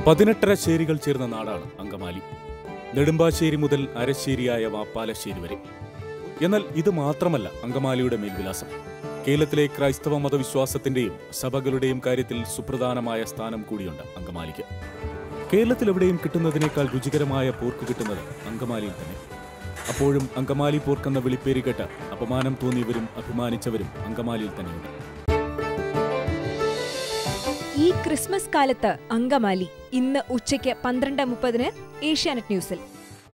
പതിനെട്ടര ശേരികൾ ചേർന്ന നാടാണ് അങ്കമാലി നെടുമ്പാശ്ശേരി മുതൽ അരശ്ശേരിയായ വാപ്പാലശ്ശേരി വരെ എന്നാൽ ഇത് മാത്രമല്ല അങ്കമാലിയുടെ മേൽവിലാസം കേരളത്തിലെ ക്രൈസ്തവ മതവിശ്വാസത്തിന്റെയും സഭകളുടെയും കാര്യത്തിൽ സുപ്രധാനമായ സ്ഥാനം കൂടിയുണ്ട് അങ്കമാലിക്ക് കേരളത്തിൽ എവിടെയും കിട്ടുന്നതിനേക്കാൾ രുചികരമായ പോർക്ക് കിട്ടുന്നത് അങ്കമാലിയിൽ തന്നെ അപ്പോഴും അങ്കമാലി പോർക്കെന്ന വിളിപ്പേര് കേട്ട് അപമാനം തോന്നിയവരും അഭിമാനിച്ചവരും അങ്കമാലിയിൽ തന്നെയുണ്ട് ഈ ക്രിസ്മസ് കാലത്ത് അങ്കമാലി ഇന്ന് ഉച്ചയ്ക്ക് പന്ത്രണ്ട് മുപ്പതിന് ഏഷ്യാനെറ്റ് ന്യൂസിൽ